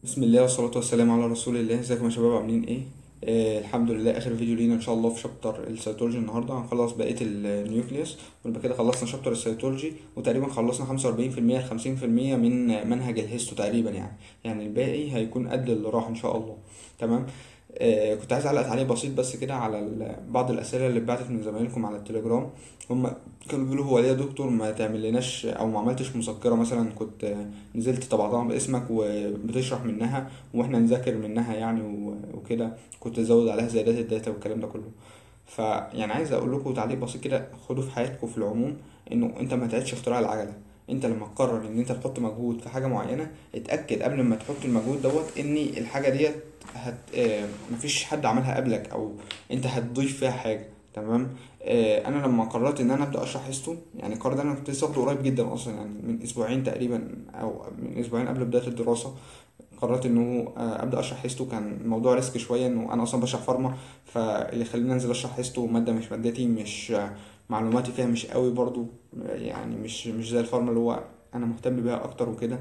بسم الله والصلاة والسلام على رسول الله ازيكم يا شباب عاملين ايه آه الحمد لله اخر فيديو لينا ان شاء الله في شابتر السيتولوجي النهارده هنخلص بقيه النيوكليوس ونبقى كده خلصنا شابتر السيتولوجي وتقريبا خلصنا 45% ل 50% من منهج الهيستو تقريبا يعني يعني الباقي هيكون قد اللي راح ان شاء الله تمام آه كنت عايز اعلق تعليق بسيط بس كده على ال- بعض الاسئله اللي اتبعتت من زمايلكم على التليجرام هم كانوا بيقولوا هو ليه يا دكتور ما تعمل لناش او ما عملتش مذكره مثلا كنت آه، نزلت طبعتها باسمك وبتشرح منها واحنا نذاكر منها يعني و- وكده كنت ازود عليها زيادات الداتا والكلام ده كله فيعني عايز اقول لكم تعليق بسيط كده خدوا في حياتكم في العموم انه انت ما تعيدش اختراع العجله انت لما تقرر ان انت تحط مجهود في حاجه معينه اتاكد قبل ما تحط المجهود دوت ان الحاجه ديت هت آه، مفيش حد عملها قبلك او انت هتضيف فيها حاجه تمام آه، انا لما قررت ان انا ابدا اشرح هيستو يعني القرار ده انا كنت لسه واخده قريب جدا اصلا يعني من اسبوعين تقريبا او من اسبوعين قبل بدايه الدراسه قررت انه آه، ابدا اشرح هيستو كان الموضوع ريسك شويه انه انا اصلا بشرح فارما فاللي خلاني انزل اشرح هيستو ماده مش مادتي مش آه، معلوماتي فيها مش قوي برضو آه، يعني مش مش زي الفارما اللي هو انا مهتم بيها اكتر وكده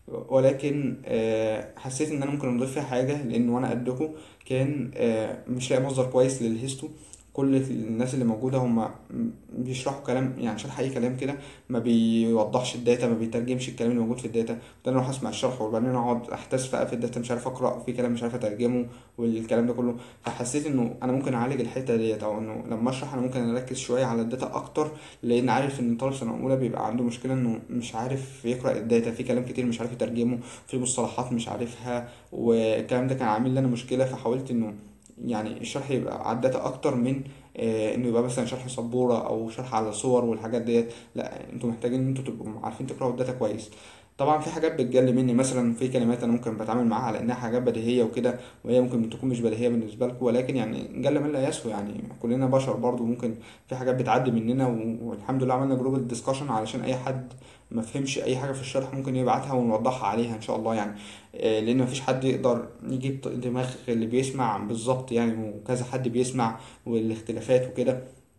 ولكن آه، حسيت ان انا ممكن اضيف فيها حاجه لان وانا قدكم كان آه، مش لاقي مصدر كويس للهيستو كل الناس اللي موجوده هم بيشرحوا كلام يعني شرح اي كلام كده ما بيوضحش الداتا ما بيترجمش الكلام اللي موجود في الداتا ده انا اروح اسمع الشرح وبعدين اقعد احتاس بقى في الداتا مش عارف اقرا في كلام مش عارف اترجمه والكلام ده كله فحسيت انه انا ممكن اعالج الحته ديت او انه لما اشرح انا ممكن اركز شويه على الداتا اكتر لان عارف ان طالب سنه اولى بيبقى عنده مشكله انه مش عارف يقرا الداتا في كلام كتير مش عارف يترجمه في مصطلحات مش عارفها والكلام ده كان عامل لي انا مشكله فحاولت انه يعني الشرح يبقى على الداتا اكتر من آه، انه يبقى مثلا شرح سبوره او شرح على صور والحاجات ديت لا انتوا محتاجين ان انتوا تبقوا عارفين تقراوا الداتا كويس طبعا في حاجات بتجلي مني مثلا في كلمات انا ممكن بتعامل معاها على انها حاجات بديهيه وكده وهي ممكن تكون مش بديهيه بالنسبه لكم ولكن يعني جل من لا يسهو يعني كلنا بشر برضو ممكن في حاجات بتعدي مننا و- والحمد لله عملنا جروب الدسكشن علشان اي حد ما فهمش اي حاجه في الشرح ممكن يبعتها ونوضحها عليها ان شاء الله يعني آه، لان مفيش حد يقدر يجيب دماغ اللي بيسمع بالظبط يعني وكذا حد بيسمع والاختلافات وكده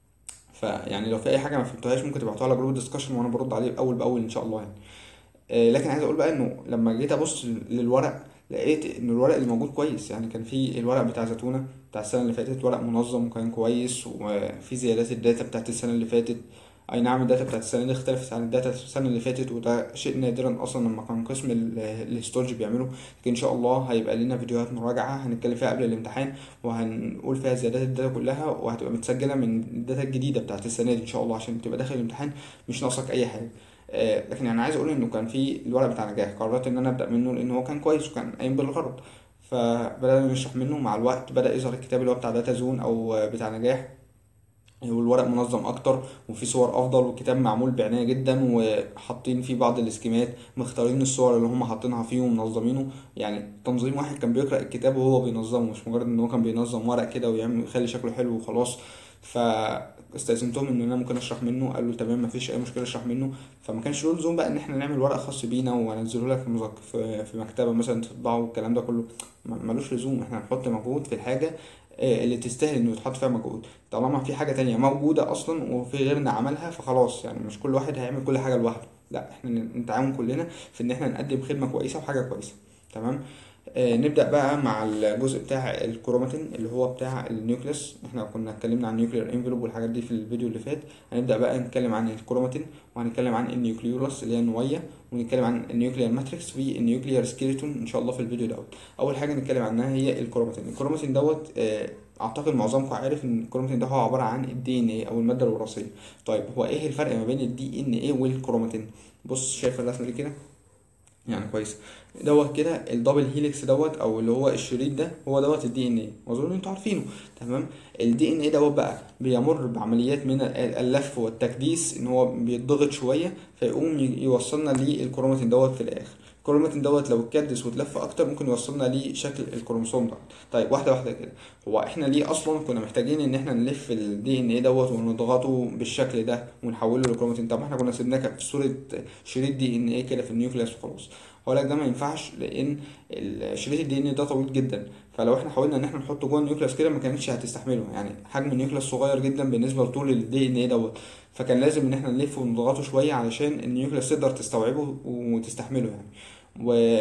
فيعني لو في اي حاجه ما فهمتوهاش ممكن تبعتوها على جروب ديسكشن وانا برد عليه اول باول ان شاء الله يعني آه، لكن عايز اقول بقى انه لما جيت ابص للورق لقيت ان الورق اللي موجود كويس يعني كان في الورق بتاع زيتونة بتاع السنة اللي فاتت ورق منظم وكان كويس وفي زيادات الداتا بتاعت السنة اللي فاتت اي نعم الداتا بتاعت السنة دي اختلفت عن الداتا السنة اللي فاتت وده شيء نادرا اصلا لما كان قسم ال- الهيستولوجي بيعمله لكن ان شاء الله هيبقى لنا فيديوهات مراجعة هنتكلم فيها قبل الامتحان وهنقول فيها زيادات الداتا كلها وهتبقى متسجلة من الداتا الجديدة بتاعت السنة دي ان شاء الله عشان تبقى داخل الامتحان مش ناقصك اي حاجة آه، لكن انا عايز اقول انه كان في الورق بتاع نجاح قررت ان انا ابدا منه لان هو كان كويس وكان قايم بالغرض فبدأنا نشرح منه مع الوقت بدأ يظهر الكتاب اللي هو بتاع داتا زون او آه، بتاع نجاح والورق منظم اكتر وفي صور افضل والكتاب معمول بعناية جدا وحاطين فيه بعض الاسكيمات مختارين الصور اللي هم حاطينها فيه ومنظمينه يعني تنظيم واحد كان بيقرأ الكتاب وهو بينظمه مش مجرد ان هو كان بينظم ورق كده ويعمل يخلي شكله حلو وخلاص فاستأذنتهم ان انا ممكن اشرح منه قالوا تمام مفيش اي مشكله اشرح منه فما كانش له لزوم بقى ان احنا نعمل ورق خاص بينا وانزله لك في مذك- في في مكتبه مثلا تطبعه والكلام ده كله م- ملوش لزوم احنا هنحط مجهود في الحاجه آه، اللي تستاهل انه يتحط فيها مجهود طالما في حاجه تانية موجوده اصلا وفي غيرنا عملها فخلاص يعني مش كل واحد هيعمل كل حاجه لوحده لا احنا نتعاون كلنا في ان احنا نقدم خدمه كويسه وحاجه كويسه تمام آه، نبدأ بقى مع الجزء بتاع الكروماتين اللي هو بتاع النيوكليس احنا كنا اتكلمنا عن النيوكلير انفلوب والحاجات دي في الفيديو اللي فات هنبدأ بقى نتكلم عن الكروماتين وهنتكلم عن النيوكليولس اللي هي النوايا ونتكلم عن النيوكلير ماتريكس والنيوكلير سكيلتون ان شاء الله في الفيديو دوت اول حاجه نتكلم عنها هي الكروماتين الكروماتين دوت آه، اعتقد معظمكم عارف ان الكروماتين ده هو عباره عن الدي ان ايه او الماده الوراثيه طيب هو ايه الفرق ما بين الدي ان ايه والكروماتين بص شايف الرسمه دي كده يعني كويس دوت كده الدبل هيليكس دوت او اللي هو الشريط ده هو دوت الدي ان ايه واظن انتوا عارفينه تمام الدي ان ايه دوت بقى بيمر بعمليات من ال- اللف والتكديس ان هو بيتضغط شويه فيقوم ي- يوصلنا للكروماتين دوت في الاخر الكروماتين دوت لو اتكدس واتلف اكتر ممكن يوصلنا لشكل الكروموسوم دوت طيب واحده واحده كده هو احنا ليه اصلا كنا محتاجين ان احنا نلف الدي ان ايه دوت ونضغطه بالشكل ده ونحوله لكروماتين طب ما احنا كنا سيبناه في صوره شريط دي ان ايه كده في النيوكليوس وخلاص هو لك ده ما ينفعش لان ال- شريط الدي ان ده طويل جدا فلو احنا حاولنا ان احنا نحطه جوه النيوكليوس كده ما كانتش هتستحمله يعني حجم النيوكليوس صغير جدا بالنسبه لطول الدي ان ايه دوت فكان لازم ان احنا نلفه ونضغطه شويه علشان النيوكليوس تقدر تستوعبه وتستحمله يعني و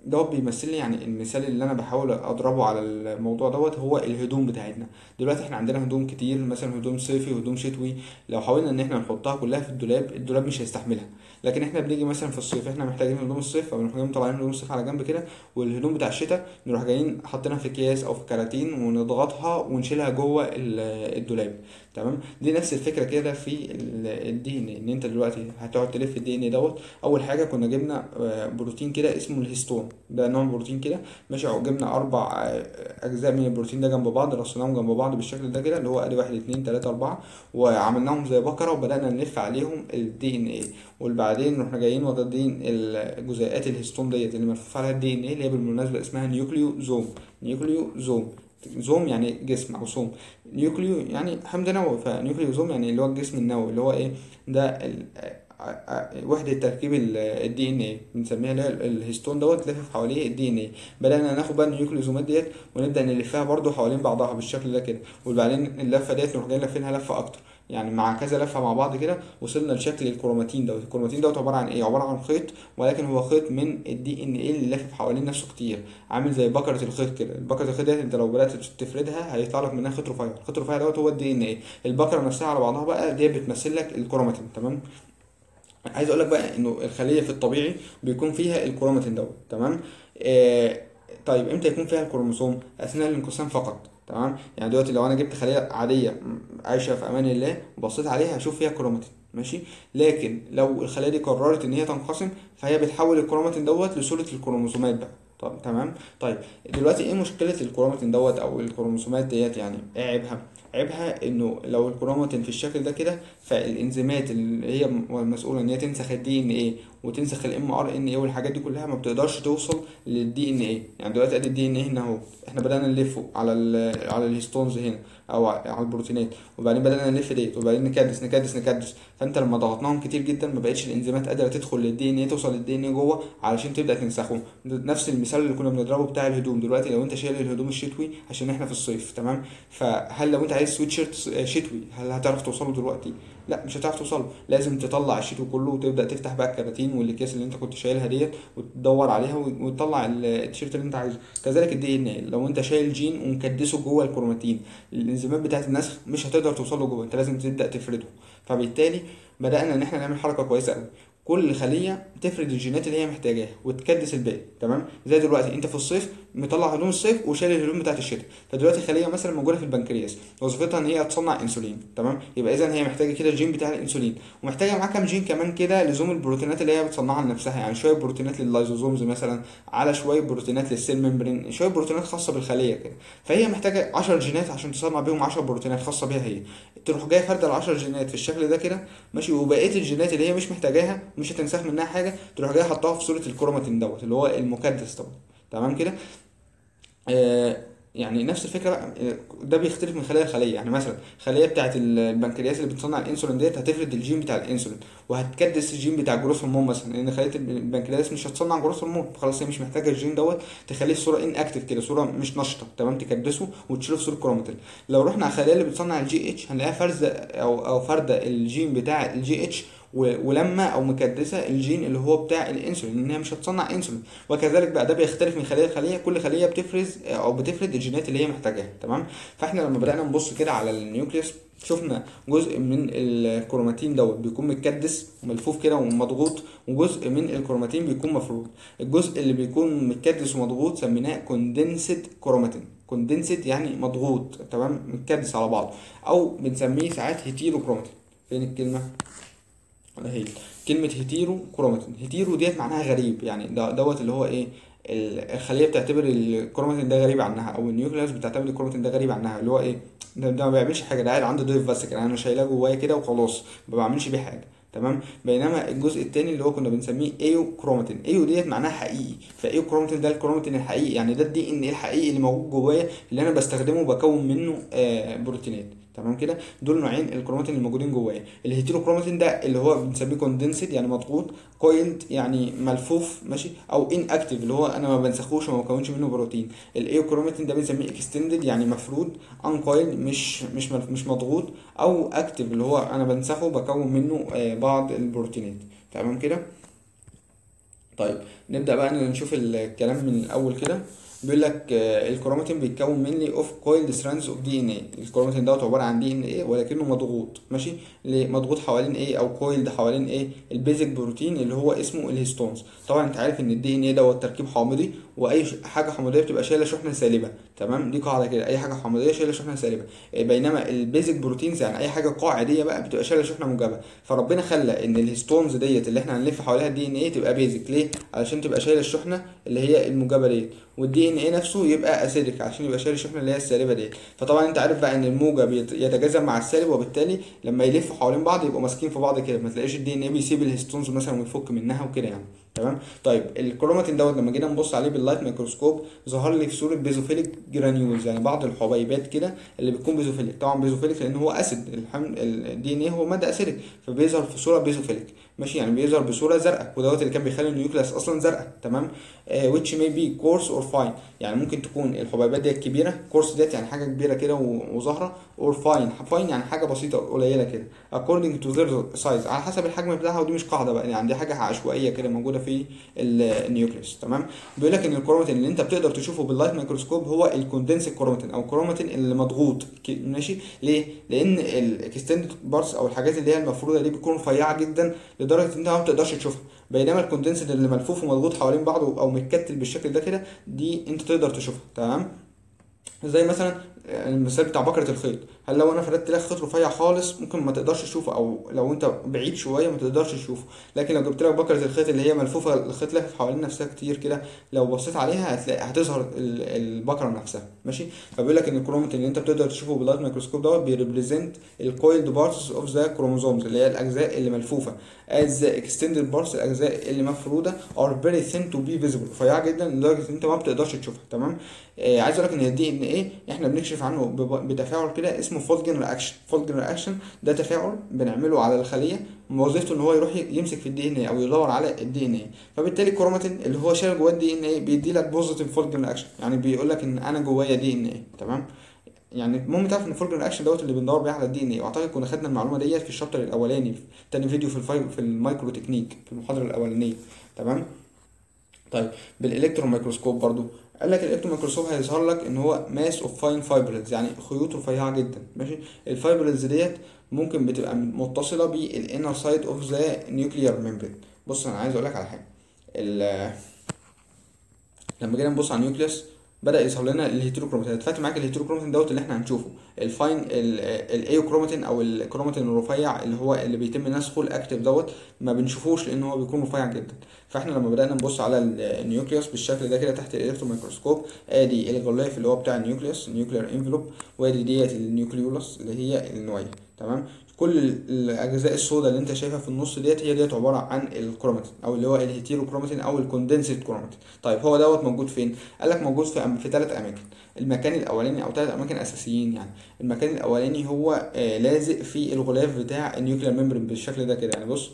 دوت بيمثل لي يعني المثال اللي انا بحاول اضربه على الموضوع دوت هو الهدوم بتاعتنا دلوقتي احنا عندنا هدوم كتير مثلا هدوم صيفي وهدوم شتوي لو حاولنا ان احنا نحطها كلها في الدولاب الدولاب مش هيستحملها لكن احنا بنيجي مثلا في الصيف احنا محتاجين هدوم الصيف فبنروح جايين مطلعين هدوم الصيف على جنب كده والهدوم بتاع الشتاء نروح جايين حاطينها في اكياس او في كراتين ونضغطها ونشيلها جوه ال- الدولاب تمام دي نفس الفكره كده في الدي ان ان انت دلوقتي هتقعد تلف الدي ان دوت اول حاجه كنا جبنا آه، بروتين كده اسمه الهيستون ده نوع بروتين كده ماشي او جبنا اربع آه، اجزاء من البروتين ده جنب بعض رصيناهم جنب بعض بالشكل ده كده اللي هو ادي واحد اتنين تلاته اربعه وعملناهم زي بكره وبدانا نلف عليهم الدي ان ايه وبعدين رحنا جايين واخدين الجزيئات الهيستون ديت اللي ملفوف عليها الدي ان ايه اللي هي بالمناسبه اسمها نيوكليو زوم نيوكليو زوم زوم يعني جسم او سوم نيوكليو يعني حمض نووي فنيوكليوزوم يعني اللي هو الجسم النووي اللي هو ايه ده ال- ع- ع- وحدة تركيب الدي ان ايه بنسميها اللي هي ال- الهيستون دوت لافف حواليه الدي ان ايه بدأنا ناخد بقى النيوكليوزومات ديت ونبدأ نلفها برضو حوالين بعضها بالشكل ده كده وبعدين اللفة ديت نروح جايين لافينها لفة أكتر يعني مع كذا لفة مع بعض كده وصلنا لشكل الكروماتين دوت الكروماتين دوت عبارة عن ايه عبارة عن خيط ولكن هو خيط من الدي ان ايه اللي لافف حوالين نفسه كتير عامل زي بكرة الخيط كده البكرة الخيط ديت انت لو بدأت تفردها هيطلع لك منها خيط رفيع الخيط الرفيع دوت هو الدي ان ايه البكرة نفسها على بعضها بقى دي بتمثل لك الكروماتين تمام عايز اقول لك بقى انه الخليه في الطبيعي بيكون فيها الكروماتين دوت تمام آه طيب امتى يكون فيها الكروموسوم اثناء الانقسام فقط تمام يعني دلوقتي لو انا جبت خليه عاديه م- عايشه في امان الله وبصيت عليها هشوف فيها كروماتين ماشي لكن لو الخليه دي قررت ان هي تنقسم فهي بتحول الكروماتين دوت لصوره الكروموسومات بقى طب تمام طيب دلوقتي ايه مشكله الكروماتين دوت او الكروموسومات ديت يعني ايه عيبها عيبها انه لو الكروماتين في الشكل ده كده فالانزيمات اللي هي مسؤوله ان هي تنسخ الدي ان ايه وتنسخ الام ار ان ايه والحاجات دي كلها ما بتقدرش توصل للدي ان ايه يعني دلوقتي ادي الدي ان ايه هنا اهو احنا بدانا نلفه على ال على الهيستونز هنا او على البروتينات وبعدين بدانا نلف ديت وبعدين نكدس نكدس نكدس فانت لما ضغطناهم كتير جدا ما بقتش الانزيمات قادره تدخل للدي ان ايه توصل للدي ان ايه جوه علشان تبدا تنسخه نفس المثال اللي كنا بنضربه بتاع الهدوم دلوقتي لو انت شايل الهدوم الشتوي عشان احنا في الصيف تمام فهل لو انت عايز سويت شيرت شتوي هل هتعرف توصله دلوقتي لا مش هتعرف توصله لازم تطلع الشتوي كله وتبدا تفتح بقى الكراتين والاكياس اللي انت كنت شايلها ديت وتدور عليها وتطلع ال- التيشيرت اللي انت عايزه كذلك الدي ان ايه لو انت شايل جين ومكدسه جوه الكروماتين الانزيمات بتاعه النسخ مش هتقدر توصل له جوه انت لازم تبدا تفرده فبالتالي بدانا ان احنا نعمل حركه كويسه قوي كل خليه تفرد الجينات اللي هي محتاجاها وتكدس الباقي تمام زي دلوقتي انت في الصيف مطلع هدوم الصيف وشايل الهدوم بتاعت الشتاء فدلوقتي خليه مثلا موجوده في البنكرياس وظيفتها ان هي تصنع انسولين تمام يبقى اذا هي محتاجه كده الجين بتاع الانسولين ومحتاجه معاه كام جين كمان كده لزوم البروتينات اللي هي بتصنعها لنفسها يعني شويه بروتينات لللايزوزومز مثلا على شويه بروتينات للسيل ممبرين شويه بروتينات خاصه بالخليه كده فهي محتاجه 10 جينات عشان تصنع بيهم 10 بروتينات خاصه بيها هي تروح جايه فرده ال 10 جينات في الشكل ده كده ماشي وبقيه الجينات اللي هي مش محتاجاها مش هتنسخ منها حاجه تروح جايه حطها في صوره الكروماتين دوت اللي هو المكدس دوت تمام كده آه يعني نفس الفكره بقى آه، ده بيختلف من خليه لخليه يعني مثلا الخليه بتاعه البنكرياس اللي بتصنع الانسولين ديت هتفرد الجين بتاع الانسولين وهتكدس الجين بتاع الجروث هرمون مثلا لان خليه البنكرياس مش هتصنع جروث هرمون خلاص هي مش محتاجه الجين دوت تخليه صوره ان اكتف كده صوره مش نشطه تمام تكدسه وتشيله في صوره كروماتين لو رحنا على الخليه اللي بتصنع الجي اتش هنلاقيها فرزه او او فرده الجين بتاع الجي اتش و- ولما او مكدسه الجين اللي هو بتاع الانسولين ان هي مش هتصنع انسولين وكذلك بقى ده بيختلف من خليه لخليه كل خليه بتفرز او بتفرد الجينات اللي هي محتاجاها تمام فاحنا لما بدانا نبص كده على النيوكليوس شفنا جزء من الكروماتين دوت بيكون متكدس وملفوف كده ومضغوط وجزء من الكروماتين بيكون مفروض الجزء اللي بيكون متكدس ومضغوط سميناه كوندنسد كروماتين كوندنسد يعني مضغوط تمام متكدس على بعضه او بنسميه ساعات هيتيرو كروماتين فين الكلمه ولا هي كلمة هيتيرو كروماتين هيتيرو ديت معناها غريب يعني ده دوت اللي هو ايه ال- الخلية بتعتبر الكروماتين ده غريب عنها او النيوكليوس بتعتبر الكروماتين ده غريب عنها اللي هو ايه ده, ده ما بيعملش حاجة ده قاعد عنده ضيف بس كده انا شايلاه جوايا كده وخلاص ما بعملش بيه حاجة تمام بينما الجزء التاني اللي هو كنا بنسميه ايو كروماتين ايو ديت معناها حقيقي فايو كروماتين ده الكروماتين الحقيقي يعني ده الدي ان ايه الحقيقي اللي موجود جوايا اللي انا بستخدمه وبكون منه آه بروتينات تمام كده دول نوعين الكروماتين الموجودين جوايا الهيتيروكروماتين ده اللي هو بنسميه كوندنسد يعني مضغوط كويلد يعني ملفوف ماشي او ان اكتيف اللي هو انا ما بنسخوش وما بكونش منه بروتين الايوكروماتين ده بنسميه اكستندد يعني مفرود ان كويلد مش مش ملف- مش مضغوط او اكتيف اللي هو انا بنسخه وبكون منه آه، بعض البروتينات تمام كده طيب نبدأ بقى نشوف الكلام من الأول كده بيقول لك آه، الكروماتين بيتكون منلي اوف كويلد ستراندز اوف دي ان اي الكروماتين دوت عباره عن دي ان اي ولكنه مضغوط ماشي ليه؟ مضغوط حوالين ايه او كويلد حوالين ايه البيزك بروتين اللي هو اسمه الهيستونز طبعا انت عارف ان الدي ان اي دوت تركيب حامضي واي ش- حاجه حمضيه بتبقى شايله شحنه سالبه تمام دي قاعده كده اي حاجه حمضيه شايله شحنه سالبه آه، بينما البيزك بروتينز يعني اي حاجه قاعديه بقى بتبقى شايله شحنه موجبه فربنا خلى ان الهيستونز ديت اللي احنا هنلف حواليها الدي ان اي تبقى بيزك ليه علشان تبقى شايله الشحنه اللي هي الموجبه ديت والدي ان ايه نفسه يبقى اسيدك عشان يبقى شايل الشحنه اللي هي السالبه ديت فطبعا انت عارف بقى ان الموجب يت- يتجاذب مع السالب وبالتالي لما يلفوا حوالين بعض يبقوا ماسكين في بعض كده ما تلاقيش الدي ان ايه بيسيب الهيستونز مثلا ويفك منها وكده يعني تمام طيب الكروماتين دوت لما جينا نبص عليه باللايت ميكروسكوب ظهر لي في صوره بيزوفيليك جرانيولز يعني بعض الحبيبات كده اللي بتكون بيزوفيليك طبعا بيزوفيليك لان هو اسيد الحمل الدي ان ايه هو ماده اسيدك فبيظهر في صوره بيزوفيليك ماشي يعني بيظهر بصوره زرقاء ودوت اللي كان بيخلي النيوكليس اصلا زرقاء تمام آه which may be coarse or fine يعني ممكن تكون الحبيبات ديت كبيره كورس ديت يعني حاجه كبيره كده و- وظاهره or fine fine يعني حاجه بسيطه قليله كده according to their size على حسب الحجم بتاعها ودي مش قاعده بقى يعني دي حاجه عشوائيه كده موجوده في ال- النيوكليس تمام بيقول لك ان الكروماتين اللي انت بتقدر تشوفه باللايت ميكروسكوب هو الكوندنس كروماتين او الكروماتين اللي مضغوط ك- ماشي ليه لان الاكستندد بارتس او الحاجات اللي هي المفروضه دي بتكون رفيعه جدا لدرجه ان انت ما بتقدرش تشوفها بينما الكوندنسد اللي ملفوف ومضغوط حوالين بعضه او متكتل بالشكل ده كده دي انت تقدر تشوفها تمام زي مثلا المثال بتاع بكرة الخيط هل لو انا فردت لك خيط رفيع خالص ممكن ما تقدرش تشوفه او لو انت بعيد شويه ما تقدرش تشوفه لكن لو جبت لك بكرة الخيط اللي هي ملفوفه الخيط لافف حوالين نفسها كتير كده لو بصيت عليها هتلاقي هتظهر ال- البكره نفسها ماشي فبيقول لك ان الكروماتين اللي انت بتقدر تشوفه باللايت ميكروسكوب دوت بيريبريزنت الكويلد بارتس اوف ذا كروموزومز اللي هي الاجزاء اللي ملفوفه as the extended parts الاجزاء اللي مفروده are very thin to be visible رفيعه جدا لدرجه ان انت ما بتقدرش تشوفها تمام آه عايز اقول لك ان الدي ان ايه احنا بنكشف عنه بب- بتفاعل كده اسمه فولجن رياكشن فولجن رياكشن ده تفاعل بنعمله على الخليه وظيفته ان هو يروح ي- يمسك في الدي ان ايه او يدور على الدي ان ايه فبالتالي الكروماتين اللي هو شايل جواه الدي ان ايه بيدي لك بوزيتيف فولجن رياكشن يعني بيقول لك ان انا جوايا دي ان ايه تمام يعني المهم تعرف ان الفولجن رياكشن دوت اللي بندور بيه على الدي ان ايه واعتقد كنا خدنا المعلومه ديت في الشابتر الاولاني في تاني فيديو في الفاي في المايكرو تكنيك في المحاضره الاولانيه تمام طيب بالالكترون ميكروسكوب برضو قال لك الالكترون ميكروسكوب هيظهر لك ان هو ماس اوف فاين فايبرز يعني خيوط رفيعه جدا ماشي الفايبرز ديت ممكن بتبقى متصله بالانر سايد اوف ذا نيوكليير ميمبرين بص انا عايز اقول لك على حاجه ال- لما جينا نبص على النيوكليوس بدا يظهر لنا الهيتروكروماتين اتفقت معاك الهيتروكروماتين دوت اللي احنا هنشوفه الفاين الايوكروماتين او الكروماتين الرفيع اللي هو اللي بيتم نسخه الاكتف دوت ما بنشوفوش لان هو بيكون رفيع جدا فاحنا لما بدانا نبص على ال- النيوكليوس بالشكل ده كده تحت الالكترون ميكروسكوب ادي الغلاف اللي هو بتاع النيوكليوس النيوكلير انفلوب وادي ديت النيوكليولس اللي هي النوايا تمام كل ال- الاجزاء السوداء اللي انت شايفها في النص ديت هي ديت عباره عن الكروماتين او اللي هو الهيتيروكروماتين او الكوندنسد كروماتين طيب هو دوت موجود فين قال لك موجود في أم- في ثلاث اماكن المكان الاولاني او ثلاث اماكن اساسيين يعني المكان الاولاني هو آه لازق في الغلاف بتاع النيوكلير ميمبرين بالشكل ده كده يعني بص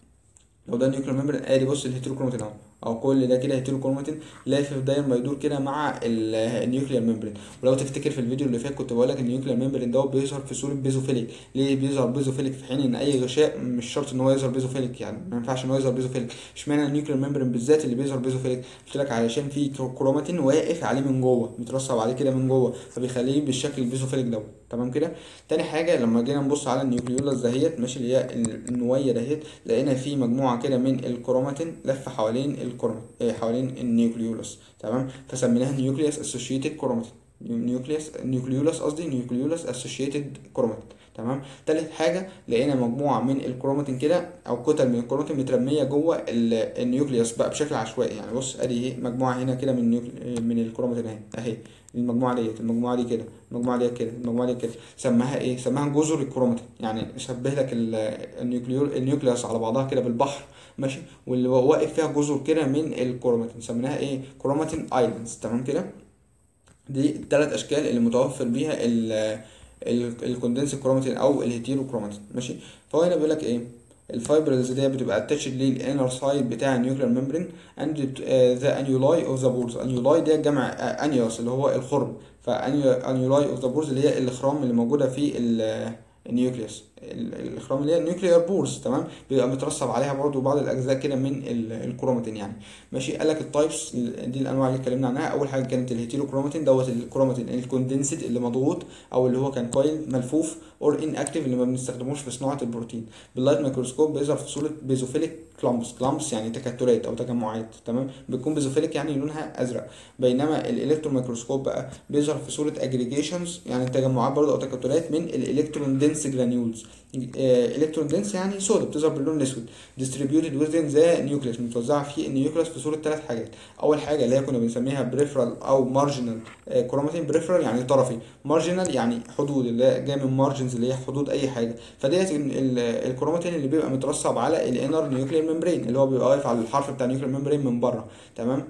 لو ده النيوكلير ميمبرين ادي بص الهيتروكروماتين اهو او كل ده كده هيتروكروماتين لافف داير ما يدور كده مع ال- النيوكلير ميمبرين ولو تفتكر في الفيديو اللي فات كنت بقول لك النيوكلير ميمبرين ده بيظهر في صوره بيزوفيليك ليه بيظهر بيزوفيليك في حين ان اي غشاء مش شرط ان هو يظهر بيزوفيليك يعني ما ينفعش ان هو يظهر بيزوفيليك اشمعنى النيوكلير ميمبرين بالذات اللي بيظهر بيزوفيليك قلت لك علشان في كروماتين واقف عليه من جوه مترسب عليه كده من جوه فبيخليه بالشكل البيزوفيليك دوت تمام كده تاني حاجه لما جينا نبص على النيوكليولاس دهيت ماشي اللي هي ال- النويه دهيت لقينا في مجموعه كده من الكروماتين لفه حوالين الكروماتين إيه حوالين النيوكليولاس تمام فسميناها نيوكليوس اسوشيتد كروماتين نيوكليوس نيوكليولاس قصدي نيوكليولاس اسوشيتد كروماتين تمام تالت حاجه لقينا مجموعه من الكروماتين كده او كتل من الكروماتين مترميه جوه ال- النيوكليوس بقى بشكل عشوائي يعني بص ادي ايه مجموعه هنا كده من النيوكلي... من الكروماتين اهي اهي المجموعه ديت المجموعه دي كده المجموعه دي كده المجموعه دي كده سماها ايه سماها جزر الكروماتين يعني شبه لك ال- النيوكليو النيوكليوس على بعضها كده بالبحر ماشي واللي واقف فيها جزر كده من الكروماتين سميناها ايه كروماتين ايلاندز تمام كده دي الثلاث اشكال اللي متوفر بيها ال الكوندنس كروماتين او الهيتيرو كروماتين ماشي فهو هنا بيقول لك ايه الفايبرز دي بتبقى اتاتشد للانر سايد بتاع النيوكلير ممبرين اند ذا انيولاي اوف ذا بورز انيولاي ده جمع انيوس اللي هو الخرم فانيولاي اوف ذا بورز اللي هي الاخرام اللي موجوده في ال- النيوكليوس ال- الخرام اللي هي النيوكليير بورز تمام بيبقى مترسب عليها برضو بعض الاجزاء كده من ال- الكروماتين يعني ماشي قال لك التايبس دي الانواع اللي اتكلمنا عنها اول حاجه كانت الهيتيروكروماتين دوت الكروماتين الكوندنسد اللي مضغوط او اللي هو كان كويل ملفوف اور ان اكتيف اللي ما بنستخدموش في صناعه البروتين باللايت ميكروسكوب بيظهر في صوره بيزوفيليك كلامبس كلامبس يعني تكتلات او تجمعات تمام بتكون بيزوفيليك يعني لونها ازرق بينما الالكترون ميكروسكوب بقى بيظهر في صوره اجريجيشنز يعني تجمعات برضه او تكتلات من الالكترون دنس جرانيولز الكترون دنس يعني سودا بتظهر باللون الاسود distributed within the nucleus متوزعه في النيوكليوس في صوره ثلاث حاجات اول حاجه اللي هي كنا بنسميها بريفرال او مارجنال كروماتين بريفرال يعني طرفي مارجنال يعني حدود اللي هي جايه من مارجنز اللي هي حدود اي حاجه فديت ال- ال- الكروماتين اللي بيبقى مترسب على الانر نيوكلير ممبرين اللي هو بيبقى واقف على الحرف بتاع النيوكلير ممبرين من بره تمام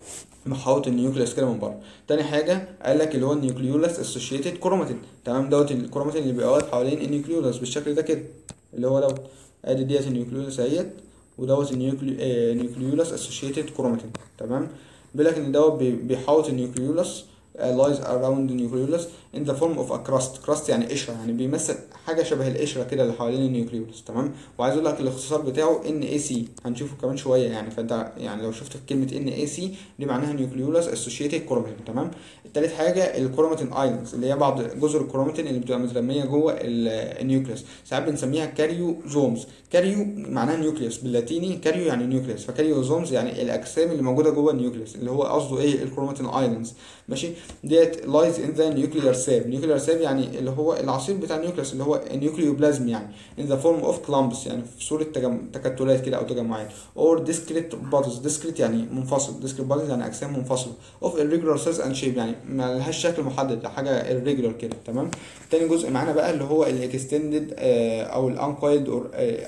محاوط النيوكليوس كده من بره تاني حاجه قال لك اللي هو النيوكليولاس اسوشيتد كروماتين تمام دوت الكروماتين اللي بيبقى واقف حوالين النيوكليولاس بالشكل ده كده اللي هو دوت ادي ديت النيوكليولاس اهيت ودوت النيوكليولاس اسوشيتد كروماتين تمام بيقول لك ان دوت بي- بيحاوط النيوكليولاس lies around the nucleolus in the form of a crust crust يعني قشرة يعني بيمثل حاجة شبه القشرة كده اللي حوالين النيوكليولس تمام وعايز اقول لك الاختصار بتاعه NAC هنشوفه كمان شوية يعني فانت يعني لو شفت كلمة NAC دي معناها نيوكليولس associated chromatin تمام التالت حاجة الكروماتين ايلاندز اللي هي بعض جزر الكروماتين اللي بتبقى مترمية جوه ال- النيوكليوس ساعات بنسميها كاريوزومز كاريو معناها نيوكليوس باللاتيني كاريو يعني نيوكليوس فكاريوزومز يعني الاجسام اللي موجودة جوه النيوكليوس اللي هو قصده ايه الكروماتين ايلاندز ماشي ديت لايز ان ذا نيوكليير سيل نيوكليير سيل يعني اللي هو العصير بتاع النيوكليوس اللي هو النيوكليوبلازم يعني in the form of clumps يعني في صورة تجم... تكتلات كده أو تجمعات or discrete bodies discrete يعني منفصل discrete bodies يعني أجسام منفصلة of irregular size and shape يعني ما لهاش شكل محدد ده حاجة irregular كده تمام تاني جزء معانا بقى اللي هو ال extended آه، أو ال uncoiled or آه،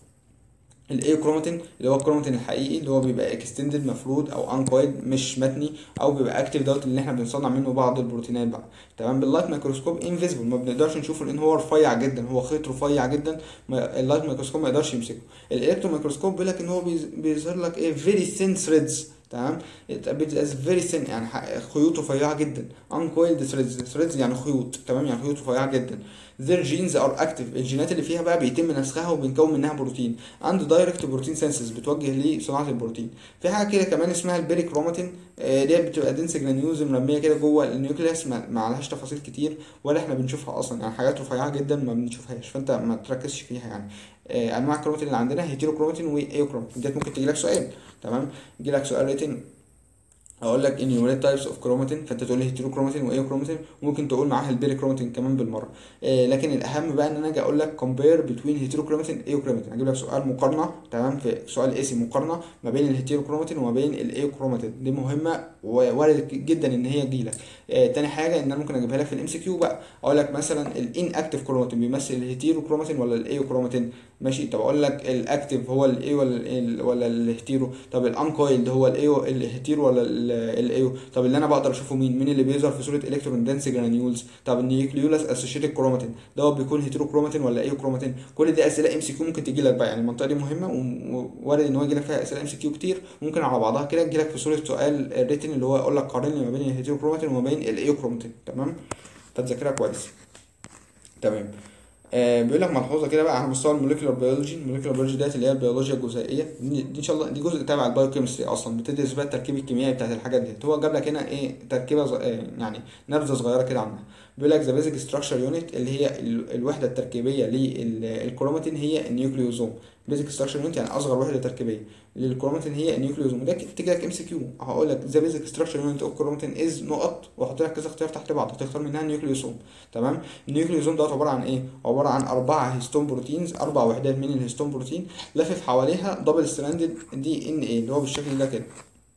الاي كروماتين اللي هو الكروماتين الحقيقي اللي هو بيبقى اكستندد مفرود او انكويد مش متني او بيبقى اكتيف دوت اللي احنا بنصنع منه بعض البروتينات بقى تمام باللايت ميكروسكوب انفيزبل ما بنقدرش نشوفه لان هو رفيع جدا هو خيط رفيع جدا ما اللايت ميكروسكوب ما يقدرش يمسكه الالكترون ميكروسكوب بيقول لك ان هو بيز- بيظهر لك ايه فيري ثين ثريدز تمام از فيري ثين يعني ح- خيوط رفيعه جدا uncoiled threads threads يعني خيوط تمام يعني خيوط رفيعه جدا their genes are active الجينات اللي فيها بقى بيتم نسخها وبنكون منها بروتين عند دايركت بروتين سينسز بتوجه لصناعه البروتين في حاجه كده كمان اسمها البيري كروماتين آه، ديت بتبقى دنس جرانيولز مرميه كده جوه النيوكليوس ما ما عليهاش تفاصيل كتير ولا احنا بنشوفها اصلا يعني حاجات رفيعه جدا ما بنشوفهاش فانت ما تركزش فيها يعني آه، انواع الكروماتين اللي عندنا هيتيرو كروماتين وايو كروماتين ديت ممكن تجي لك سؤال تمام يجي لك سؤال ريتن اقول لك enumerate types of chromatin فانت تقول لي هيتيرو كروماتين وايو كروماتين وممكن تقول معاها البيري كروماتين كمان بالمره آه لكن الاهم بقى ان انا اجي اقول لك compare between هيتيرو كروماتين ايو كروماتين هجيب لك سؤال مقارنه تمام في سؤال اسي مقارنه ما بين الهيتيرو كروماتين وما بين الايو كروماتين دي مهمه ووارد جدا ان هي تجيلك آه تاني حاجه ان انا ممكن اجيبها لك في الام سي كيو بقى اقول لك مثلا الان اكتيف كروماتين بيمثل الهيتيرو كروماتين ولا الايو كروماتين ماشي طب اقول لك الاكتيف هو الاي ولا ال ولا الهيتيرو طب الانكويلد هو الايو الهيتيرو ولا الايو طب اللي انا بقدر اشوفه مين مين اللي بيظهر في صوره الكترون دنس جرانيولز طب النيوكليولاس اسوشيتد كروماتين ده هو بيكون هيتيرو كروماتين ولا ايو كروماتين كل دي اسئله ام سي كيو ممكن تجي لك بقى يعني المنطقه دي مهمه ووارد ان هو يجي لك فيها اسئله ام سي كيو كتير ممكن على بعضها كده تجي لك في صوره سؤال ريتن اللي هو يقول لك قارن لي ما بين الهيتيرو كروماتين وما بين الايو كروماتين تمام فتذاكرها كويس تمام آه بيقول لك ملحوظه كده بقى على مستوى الموليكولار بيولوجي الموليكولار بيولوجي ديت اللي هي البيولوجيا الجزيئيه دي, دي ان شاء الله دي جزء تابع البايوكيمستري اصلا بتدرس بقى التركيب الكيميائي بتاعت الحاجات ديت هو جاب لك هنا ايه تركيبه ز... آه يعني نبذه صغيره كده عنها بيقول لك ذا بيزك ستراكشر يونت اللي هي ال... الوحده التركيبيه للكروماتين هي النيوكليوزوم بيزك ستراكشر يونت يعني اصغر وحده تركيبيه للكروماتين هي النيوكليوزوم وده تيجي لك ام سي كيو هقول لك ذا بيزك ستراكشر يونت اوف كروماتين از نقط واحط لك كذا اختيار تحت بعض هتختار منها النيوكليوزوم تمام النيوكليوزوم دوت عباره عن ايه عباره عن اربعه هيستون بروتينز اربع وحدات من الهيستون بروتين لافف حواليها دبل ستراندد دي ان ايه اللي هو بالشكل ده كده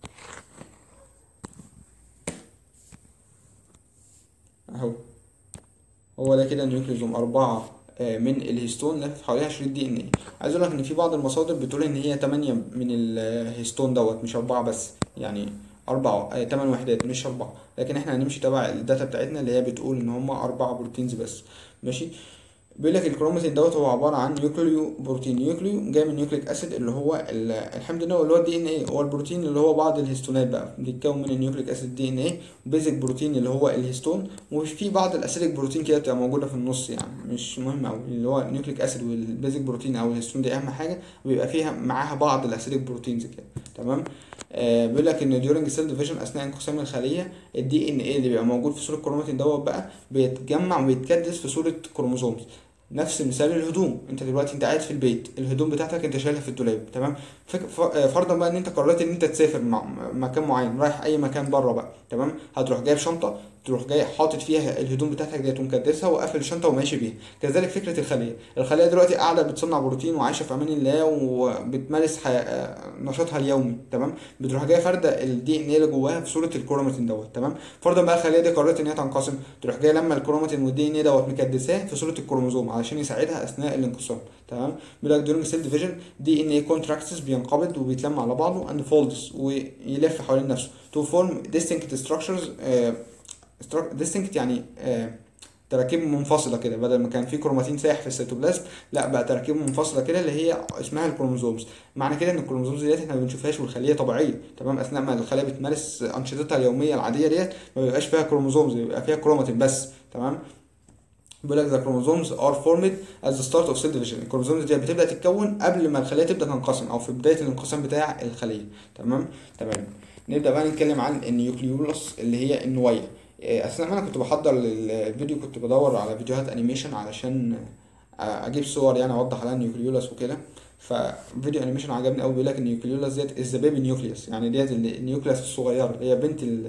اهو هو ده كده النيوكليوزوم اربعه من الهيستون لافف حواليها شريط دي ان ايه عايز اقول لك ان في بعض المصادر بتقول ان هي 8 من الهيستون دوت مش اربعه بس يعني أربعة تمن وحدات مش أربعة لكن احنا هنمشي تبع الداتا بتاعتنا اللي هي بتقول إن هما أربعة بروتينز بس ماشي بيقول لك الكروماتين دوت هو عباره عن نيوكليو بروتين نيوكليو جاي من نيوكليك اسيد اللي هو ال- الحمض النووي اللي هو الدي ان ايه هو البروتين اللي هو بعض الهستونات بقى بيتكون من النيوكليك اسيد دي ان ايه وبيزك بروتين اللي هو الهستون وفي بعض الاسيدك بروتين كده بتبقى موجوده في النص يعني مش مهم قوي اللي هو النيوكليك اسيد والبيزك بروتين او الهستون دي اهم حاجه وبيبقى فيها معاها بعض الاسيدك بروتينز كده تمام آه بيقول لك ان during cell division اثناء انقسام الخليه الدي ان ايه اللي بيبقى موجود في صوره الكروماتين دوت بقى بيتجمع ويتكدس في صوره كروموسومز نفس مثال الهدوم انت دلوقتي انت قاعد في البيت الهدوم بتاعتك انت شايلها في الدولاب تمام فك- ف- آه، فرضا بقى ان انت قررت ان انت تسافر مع مكان معين رايح اي مكان بره بقى تمام هتروح جايب شنطه تروح جاي حاطط فيها الهدوم بتاعتك ديت ومكدسها وقافل الشنطه وماشي بيها كذلك فكره الخليه الخليه دلوقتي قاعده بتصنع بروتين وعايشه في امان الله وبتمارس حي... آه، نشاطها اليومي تمام بتروح جايه فارده الدي ان ايه اللي جواها في صوره الكروماتين دوت تمام فرضا بقى الخليه دي قررت ان هي تنقسم تروح جايه لما الكروماتين والدي ان ايه دوت مكدساه في صوره الكروموزوم علشان يساعدها اثناء الانقسام تمام بيقول لك during cell division دي ان ايه contracts بينقبض وبيتلم على بعضه and folds ويلف حوالين نفسه to form distinct structures آه distinct يعني آه تراكيب منفصلة كده بدل ما كان في كروماتين سايح في السيتوبلازم لا بقى تراكيب منفصلة كده اللي هي اسمها الكروموزومز معنى كده ان الكروموزومز ديت احنا ما بنشوفهاش والخلية طبيعية تمام اثناء ما الخلية بتمارس انشطتها اليومية العادية ديت ما بيبقاش فيها كروموزومز بيبقى فيها كروماتين بس تمام بيقول لك the chromosomes are formed at the start of cell division الكروموزومز دي بتبدا تتكون قبل ما الخليه تبدا تنقسم او في بدايه الانقسام بتاع الخليه تمام تمام نبدا بقى نتكلم عن النيوكليولس اللي هي النوايه إيه، اثناء ما انا كنت بحضر الفيديو كنت بدور على فيديوهات انيميشن علشان اجيب صور يعني اوضح عليها النيوكليولس وكده ففيديو انيميشن عجبني قوي بيقول لك النيوكليولس ديت از ذا بيبي نيوكليوس يعني ديت ال- النيوكليوس الصغيره اللي هي بنت ال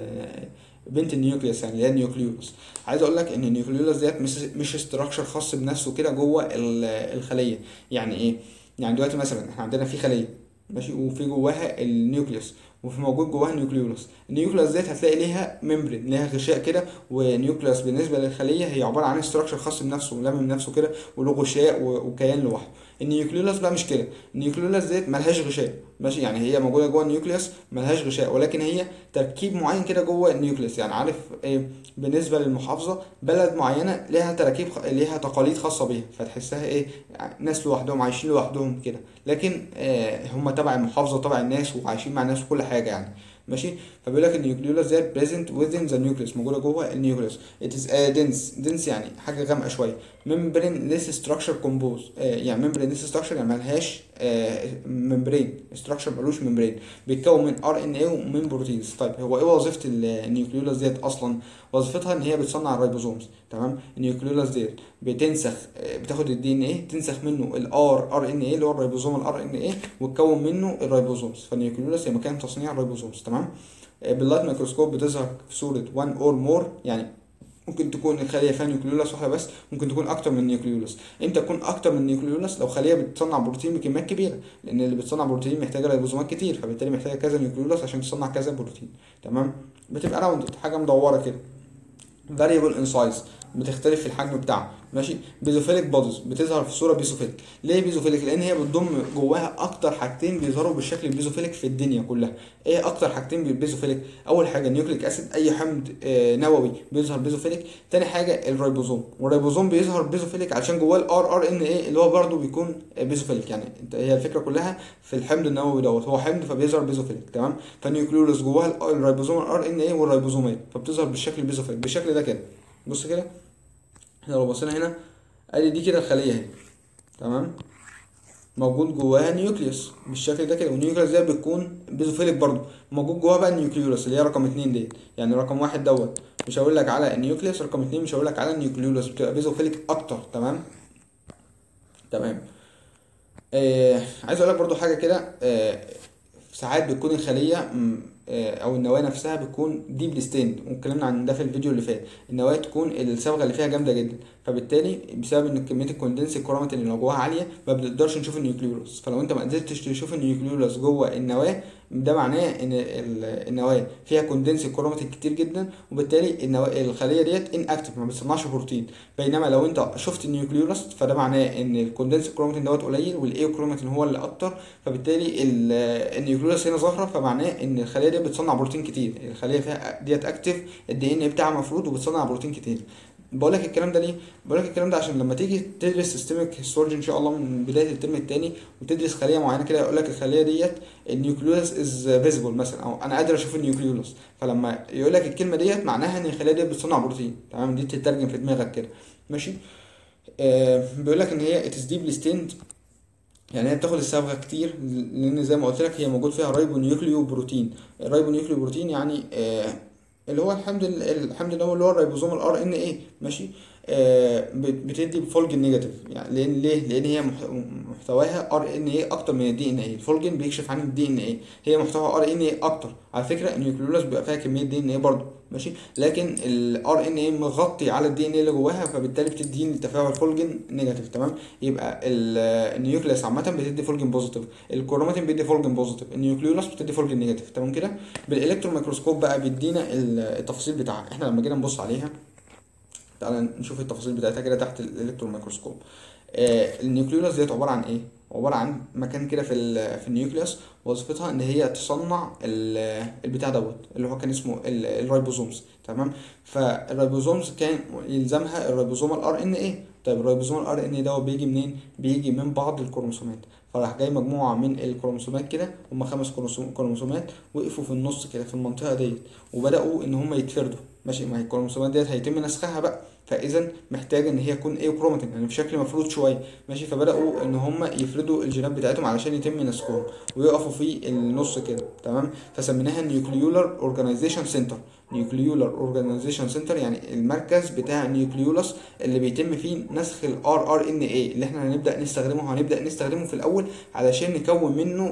بنت النيوكليوس يعني اللي هي النيوكليولس عايز اقول لك ان النيوكليولس ديت مش مش استراكشر خاص بنفسه كده جوه ال- الخليه يعني ايه يعني دلوقتي مثلا احنا عندنا في خليه ماشي وفي جواها النيوكليوس وفي موجود جواها النيوكليولس النيوكليوس ديت هتلاقي ليها ممبرين ليها غشاء كده ونيوكليوس بالنسبه للخليه هي عباره عن استراكشر خاص بنفسه ولامم نفسه كده وله غشاء و- وكيان لوحده النيوكليولس بقى مش كده النيوكليولس ديت ملهاش غشاء ماشي يعني هي موجوده جوه النيوكليوس ملهاش غشاء ولكن هي تركيب معين كده جوه النيوكليوس يعني عارف ايه بالنسبه للمحافظه بلد معينه ليها تراكيب خ... ليها تقاليد خاصه بيها فتحسها ايه ناس لوحدهم عايشين لوحدهم كده لكن آه هم تبع المحافظه تبع الناس وعايشين مع الناس وكل حاجه يعني ماشي فبيقول لك النيوكليولس ديت بريزنت within ذا نيوكليوس موجوده جوه النيوكليوس it is a dense dense يعني حاجه غامقه شويه membrane less structure compose آه يعني membrane less structure يعني ملهاش آه membrane structure ملوش membrane بيتكون من ار ان اي ومن بروتينز طيب هو ايه وظيفه النيوكليولس ديت اصلا وظيفتها ان هي بتصنع الريبوزومز تمام النيوكليولس ديت بتنسخ آه، بتاخد الدي ان ايه تنسخ منه الار ار ان ايه اللي هو الريبوزوم الار ان ايه وتكون منه الريبوزومز فالنيوكليولس هي مكان تصنيع الريبوزومز تمام آه، باللايت ميكروسكوب بتظهر في صوره 1 اور مور يعني ممكن تكون الخليه فيها نيوكليولس واحده بس ممكن تكون اكتر من نيوكليولس امتى تكون اكتر من نيوكليولس لو خليه بتصنع بروتين بكميات كبيره لان اللي بتصنع بروتين محتاجه ريبوزومات كتير فبالتالي محتاجه كذا نيوكليولس عشان تصنع كذا بروتين تمام بتبقى راوند حاجه مدوره كده variable in size بتختلف في الحجم بتاعها ماشي بيزوفيليك بوديز بتظهر في صوره بيزوفيليك ليه بيزوفيليك لان هي بتضم جواها اكتر حاجتين بيظهروا بالشكل البيزوفيليك في الدنيا كلها ايه اكتر حاجتين بالبيزوفيليك اول حاجه نيوكليك اسيد اي حمض آه نووي بيظهر بيزوفيليك تاني حاجه الريبوزوم والريبوزوم بيظهر بيزوفيليك عشان جواه الار ار ان ايه اللي هو برده بيكون بيزوفيليك يعني انت هي الفكره كلها في الحمض النووي دوت هو حمض فبيظهر بيزوفيليك تمام فالنيوكليولس جواها الريبوزوم الار ان ايه والريبوزومات فبتظهر بالشكل البيزوفيليك بالشكل ده كده بص كده احنا لو بصينا هنا ادي دي كده الخليه اهي تمام موجود جواها نيوكليوس بالشكل ده كده والنيوكليوس ده بتكون بيزوفيليك برضو موجود جواها بقى النيوكليولس اللي هي رقم اتنين ديت يعني رقم واحد دوت مش هقول لك على النيوكليوس رقم اتنين مش هقول لك على النيوكليولس بتبقى بيزوفيليك اكتر تمام تمام آه عايز اقول لك برضو حاجه كده آه ساعات بتكون الخليه م، آه، او النواه نفسها بتكون ديب ستيند واتكلمنا عن ده في الفيديو اللي فات النواه تكون الصبغه اللي فيها جامده جدا فبالتالي بسبب ان كميه الكوندنس الكروماتين اللي جواها عاليه ما بنقدرش نشوف النيوكليولس فلو انت ما قدرتش تشوف النيوكليولس جوه النواه ده معناه ان ال- النواه فيها كوندنس الكروماتين كتير جدا وبالتالي النواه الخليه ديت ان اكتف ما بتصنعش بروتين بينما لو انت شفت النيوكليولس فده معناه ان الكوندنس الكروماتين دوت قليل والايو كروماتين هو اللي اكتر فبالتالي ال- النيوكليولس هنا ظاهره فمعناه ان الخليه دي بتصنع بروتين كتير الخليه فيها ديت اكتف الدي ان بتاعها مفروض وبتصنع بروتين كتير بقول لك الكلام ده ليه بقول لك الكلام ده عشان لما تيجي تدرس سيستمك هيستولوجي ان شاء الله من بدايه الترم الثاني وتدرس خليه معينه كده يقول لك الخليه ديت النيوكليوس از فيزيبل مثلا او انا قادر اشوف النيوكليوس فلما يقول لك الكلمه ديت معناها ان الخليه ديت بتصنع بروتين تمام دي تترجم في دماغك كده ماشي آه بيقول لك ان هي اتس ديبلي ستيند يعني هي بتاخد الصبغه كتير لان زي ما قلت لك هي موجود فيها رايبو نيوكليو بروتين الرايبو نيوكليو بروتين يعني آه اللي هو الحمد لله الحمد لله اللي هو الريبوزوم الار ان ايه ماشي آه بتدي فولجن نيجاتيف يعني لان ليه لان هي محتواها ار ان ايه اكتر من الدي ان ايه الفولجن بيكشف عن الدي ان ايه هي محتواها ار ان ايه اكتر على فكره النيوكليولاس بيبقى فيها كميه دي ان ايه برضه ماشي لكن الار ان ايه مغطي على الدي ان ايه اللي جواها فبالتالي بتدي تفاعل فولجن نيجاتيف تمام يبقى النيوكليوس عامه بتدي فولجن بوزيتيف الكروماتين بيدي فولجن بوزيتيف النيوكليولاس بتدي فولجن نيجاتيف تمام كده بالالكترون ميكروسكوب بقى بيدينا التفاصيل بتاعها احنا لما جينا نبص عليها تعالى نشوف التفاصيل بتاعتها كده تحت الالكترون ميكروسكوب آه النيوكليولاس ديت عباره عن ايه عباره عن مكان كده في في النيوكليوس وظيفتها ان هي تصنع البتاع دوت اللي هو كان اسمه الريبوزومز تمام فالريبوزومز كان يلزمها الريبوزوم الار ان ايه طيب الريبوزوم الار ان ايه دوت بيجي منين بيجي من بعض الكروموسومات فراح جاي مجموعه من الكروموسومات كده هم خمس كروموسومات وقفوا في النص كده في المنطقه ديت وبداوا ان هم يتفردوا ماشي ما هي الكروموسومات ديت هيتم نسخها بقى فاذا محتاج ان هي تكون ايه كروماتين يعني بشكل مفروض شويه ماشي فبداوا ان هم يفردوا الجينات بتاعتهم علشان يتم نسخهم ويقفوا في النص كده تمام فسميناها نيوكليولار اورجانيزيشن سنتر نيوكليولار اورجانيزيشن سنتر يعني المركز بتاع النيوكليولاس اللي بيتم فيه نسخ الار ار ان اي اللي احنا هنبدا نستخدمه هنبدا نستخدمه في الاول علشان نكون منه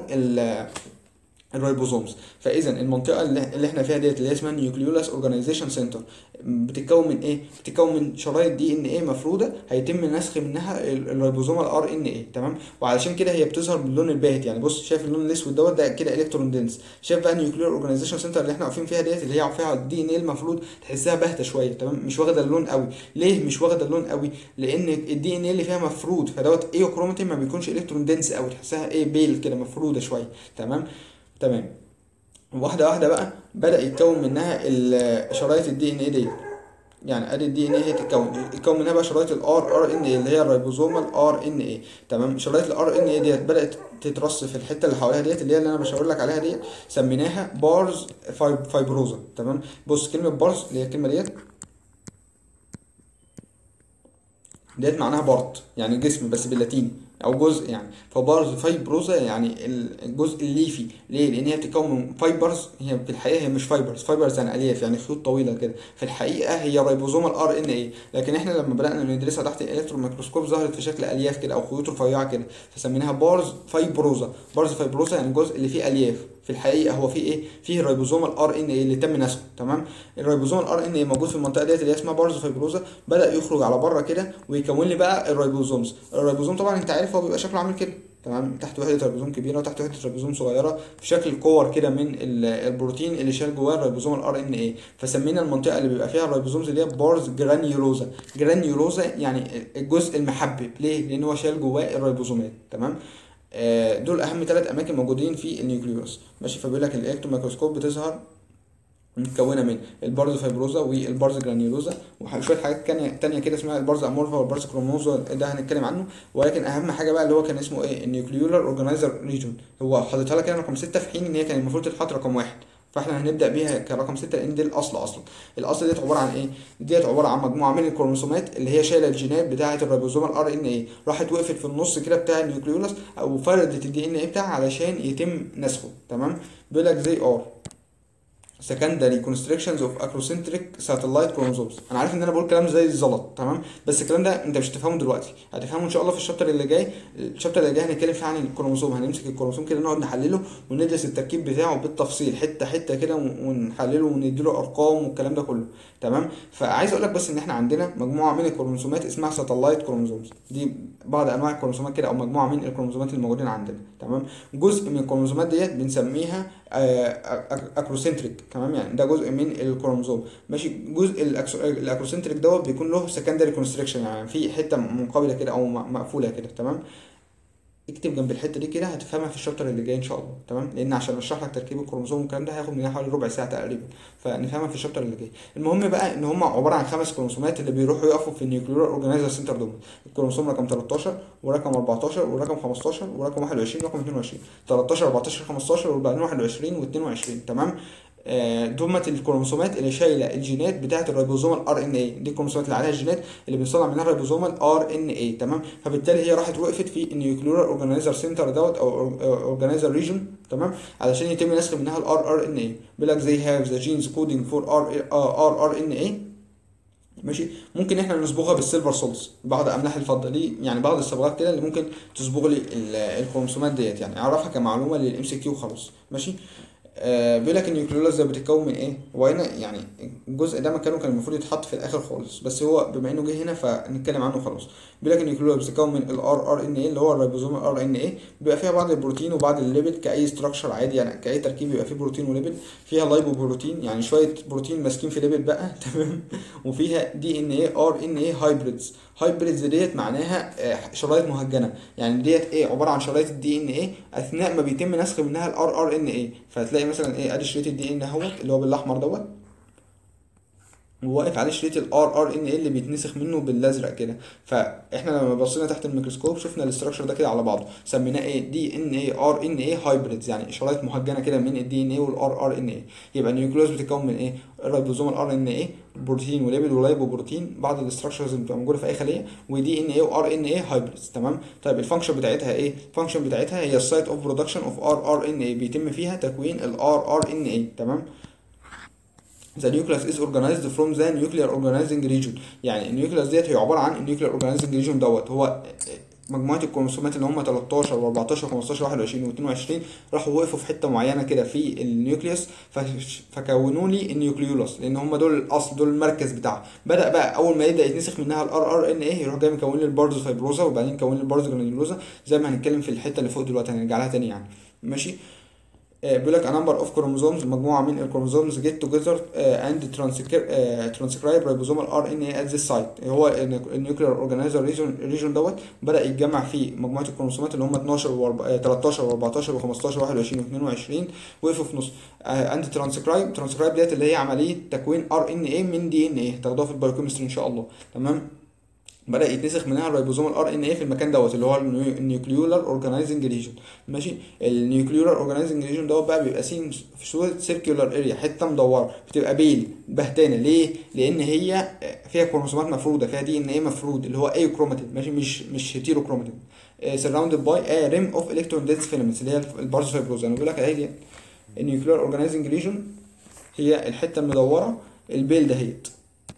الريبوزومز فاذا المنطقه اللي احنا فيها ديت اللي هي اسمها نيوكليولاس اورجانيزيشن سنتر بتتكون من ايه بتتكون من شرايط دي ان ايه مفروده هيتم نسخ منها الريبوزوم الار ان ايه تمام وعلشان كده هي بتظهر باللون الباهت يعني بص شايف اللون الاسود دوت ده كده الكترون دينس شايف بقى النيوكلير اورجانيزيشن سنتر اللي احنا واقفين فيها ديت اللي هي فيها الدي ان ايه المفروض تحسها باهته شويه تمام مش واخده اللون قوي ليه مش واخده اللون قوي لان الدي ان ايه اللي فيها مفرود فدوت ايه كروماتين ما بيكونش الكترون دينس قوي تحسها ايه بيل كده مفروده شويه تمام تمام واحدة واحدة بقى بدأ يتكون منها شرايط الدي ان ايه ديت يعني ادي الدي ان ايه هي تتكون يتكون منها بقى شرايط الار ار ان ايه اللي هي الريبوزومال ار ان ايه تمام شرايط الار ان ايه ديت بدات تترص في الحته اللي حواليها ديت اللي هي اللي انا بشاور لك عليها ديت سميناها بارز فايبروزا تمام بص كلمه بارز اللي هي الكلمه ديت ديت معناها بارت يعني جسم بس باللاتيني او جزء يعني فبارز فايبروزا يعني الجزء الليفي ليه لان هي بتتكون من فايبرز هي في الحقيقه هي مش فايبرز فايبرز يعني الياف يعني خيوط طويله كده في الحقيقه هي ريبوزوم الار ان اي لكن احنا لما بدانا ندرسها تحت الالكترون ميكروسكوب ظهرت في شكل الياف كده او خيوط رفيعه كده فسميناها بارز فايبروزا بارز فايبروزا يعني الجزء اللي فيه الياف في الحقيقه هو في ايه فيه الريبوزوم الار ان اي اللي تم نسخه تمام الريبوزوم الار ان اي موجود في المنطقه ديت اللي هي اسمها بارز فايبروزا بدا يخرج على بره كده ويكون لي بقى الريبوزومز الريبوزوم طبعا انت عارف هو بيبقى شكله عامل كده تمام تحت وحده ريبوزوم كبيره وتحت وحده ريبوزوم صغيره في شكل كور كده من البروتين اللي شال جواه الريبوزوم الار ان اي فسمينا المنطقه اللي بيبقى فيها الريبوزومز اللي هي بارز جرانيولوزا جرانيولوزا يعني الجزء المحبب ليه لان هو شال جواه الريبوزومات تمام دول اهم ثلاث اماكن موجودين في النيوكليوس ماشي فبيقول لك الالكترون ميكروسكوب بتظهر متكونه من البارز فايبروزا والبارز جرانيولوزا وشويه حاجات تانية كده اسمها البارز امورفا والبارز كروموزا ده هنتكلم عنه ولكن اهم حاجه بقى اللي هو كان اسمه ايه النيوكليولار اورجانيزر ريجون هو حاططها لك هنا رقم 6 في حين ان هي كان المفروض تتحط رقم واحد فاحنا هنبدا بيها كرقم 6 لان دي الاصل اصلا الاصل ديت عباره عن ايه ديت عباره عن مجموعه من الكروموسومات اللي هي شايله الجينات بتاعه الريبوزوم الار ان ايه راحت وقفت في النص كده بتاع النيوكليولاس او فردت الدي ان ايه بتاعها علشان يتم نسخه تمام بيقول لك زي ار secondary constrictions of acrocentric satellite chromosomes انا عارف ان انا بقول كلام زي الزلط تمام بس الكلام ده انت مش هتفهمه دلوقتي هتفهمه ان شاء الله في الشابتر اللي جاي الشابتر اللي جاي هنتكلم فيه عن الكروموسوم هنمسك الكروموسوم كده نقعد نحلله وندرس التركيب بتاعه بالتفصيل حته حته كده ونحلله ونديله ارقام والكلام ده كله تمام فعايز اقول لك بس ان احنا عندنا مجموعه من الكروموسومات اسمها ساتلايت كروموسومز دي بعض انواع الكروموسومات كده او مجموعه من الكروموسومات الموجودين عندنا تمام جزء من الكروموسومات ديت بنسميها اكروسنتريك تمام يعني ده جزء من الكروموسوم ماشي جزء الاكروسنتريك دوت بيكون له سكندري كونستريكشن يعني في حته منقبله كده او مقفوله كده تمام اكتب جنب الحته دي كده هتفهمها في الشابتر اللي جاي ان شاء الله تمام لان عشان اشرح لك تركيب الكروموسوم والكلام ده هياخد مننا حوالي ربع ساعه تقريبا فنفهمها في الشابتر اللي جاي المهم بقى ان هم عباره عن خمس كروموسومات اللي بيروحوا يقفوا في النيوكليور اورجانيزر سنتر دوم الكروموسوم رقم 13 ورقم 14 ورقم 15 ورقم 21 ورقم 22 13 14 15 وبعدين 21 و22 تمام آه، دمت الكروموسومات اللي شايله الجينات بتاعه الريبوزومال ار ان اي دي الكروموسومات اللي عليها الجينات اللي بنصنع منها الريبوزومال ار ان اي تمام فبالتالي هي راحت وقفت في النيوكليور اورجانيزر سنتر دوت او اورجانيزر ريجن تمام علشان يتم نسخ منها الار ار ان اي بيقول لك زي هاف ذا جينز كودينج فور ار ار ار ان اي ماشي ممكن احنا نصبغها بالسيلفر سولز بعض املاح الفضه دي يعني بعض الصبغات كده اللي ممكن تصبغ لي ال- الكروموسومات ديت يعني اعرفها كمعلومه للام سي كيو خلاص ماشي آه بيقول لك النيوكليولاس ده بتتكون من ايه؟ هو هنا يعني الجزء ده مكانه كان المفروض يتحط في الاخر خالص بس هو بما انه جه هنا فنتكلم عنه خلاص بيقول لك النيوكليولاس بتتكون من الار ار ان اي اللي هو الريبوزوم ار ان اي بيبقى فيها بعض البروتين وبعض الليبيد كاي ستراكشر عادي يعني كاي تركيب بيبقى فيه بروتين وليبيد فيها لايبو بروتين يعني شويه بروتين ماسكين في ليبيد بقى تمام وفيها دي ان اي ار ان اي هايبريدز هايبريدز ديت معناها آه، شرايط مهجنه يعني ديت ايه عباره عن شرايط الدي ان ايه اثناء ما بيتم نسخ منها الار ار ان ايه فهتلاقي مثلا ايه ادي شريط الدي ان اهوت اللي هو بالاحمر دوت وواقف عليه شريط الار ار ان ايه اللي بيتنسخ منه بالازرق كده فاحنا لما بصينا تحت الميكروسكوب شفنا الاستراكشر ده كده على بعضه سميناه ايه دي ان ايه ار ان ايه هايبريدز يعني شرايط مهجنه كده من الدي ان ايه والار ار ان ايه يبقى النيوكليوس بتتكون من ايه الريبوزوم الار ان ايه بروتين وليبيد ولايبو بروتين بعض الاستراكشرز اللي بتبقى موجوده في اي خليه ودي ان ايه وار ان ايه هايبريدز تمام طيب الفانكشن بتاعتها ايه الفانكشن بتاعتها هي السايت اوف برودكشن اوف ار ار ان ايه بيتم فيها تكوين الار ار ان ايه تمام The nucleus is organized from the nuclear organizing region يعني النيوكليوس ديت هي عباره عن النيوكلير organizing region دوت هو مجموعه الكروموسومات اللي هم 13 و14 و15 21 و22 راحوا وقفوا في حته معينه كده في النيوكليوس فش- فكونوا لي النيوكليولاس لان هم دول الاصل دول المركز بتاعها بدا بقى اول ما يبدا يتنسخ منها الار ار ان ايه يروح جاي مكون لي البارز فايبروزا وبعدين يكون لي البارز جرانيولوزا زي ما هنتكلم في الحته اللي فوق دلوقتي هنرجع لها تاني يعني ماشي آه، بيقول لك a number of chromosomes مجموعة من الكروموسومز get together uh, and transcribe uh, transcribe ribosomal RNA at this site هو النيوكلير اورجانيزر ريجون ريجون دوت بدأ يتجمع في مجموعة الكروموسومات اللي هم 12 و 13 و14 و15 و21 و22 وقفوا في نص اند ترانسكرايب ترانسكرايب ديت اللي هي عملية تكوين ار ان اي من دي ان اي تاخدوها في البايوكيمستري ان شاء الله تمام بدأ يتنسخ منها الريبوزوم الار ان اي في المكان دوت اللي هو النيوكليولار اورجانيزنج ريجن ماشي النيوكليولار اورجانيزنج ريجن دوت بقى بيبقى سين في صوره سيركيولار اريا حته مدوره بتبقى بيل بهتانه ليه؟ لان هي فيها كروموسومات مفروده فيها دي ان اي مفرود اللي هو اي كروماتين ماشي مش مش هيتيرو كروماتين سراوندد باي ا ريم اوف الكترون دينس فيلامنتس اللي هي البارز فايبروز انا بقول لك اهي دي النيوكليولار اورجانيزنج ريجن هي الحته المدوره البيل دهيت